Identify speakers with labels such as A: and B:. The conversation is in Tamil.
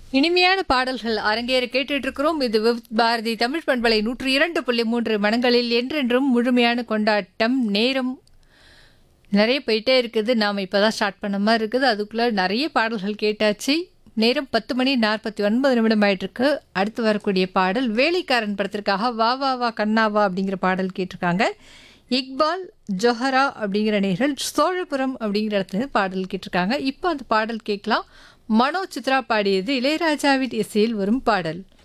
A: இனிமையான பாடல்கள் அரங்கேற கேட்டுட்டு இருக்கிறோம் இது விவித் பாரதி தமிழ் பண்பலை நூற்றி இரண்டு புள்ளி மூன்று மனங்களில் என்றென்றும் முழுமையான கொண்டாட்டம் நேரம் நிறைய போயிட்டே இருக்குது நாம் இப்போ தான் ஸ்டார்ட் பண்ண மாதிரி இருக்குது அதுக்குள்ளே நிறைய பாடல்கள் கேட்டாச்சு நேரம் பத்து மணி நாற்பத்தி ஒன்பது நிமிடம் ஆயிட்டிருக்கு அடுத்து வரக்கூடிய பாடல் வேலைக்காரன் படத்திற்காக வா வா வா கண்ணாவா அப்படிங்கிற பாடல் கேட்டிருக்காங்க இக்பால் ஜொஹரா அப்படிங்கிற நேர்கள் சோழபுரம் அப்படிங்கிற இடத்துல இருந்து பாடல் கேட்டிருக்காங்க இப்போ அந்த பாடல் கேட்கலாம் மனோ சித்ரா பாடியது இளையராஜாவின் இசையில் வரும் பாடல்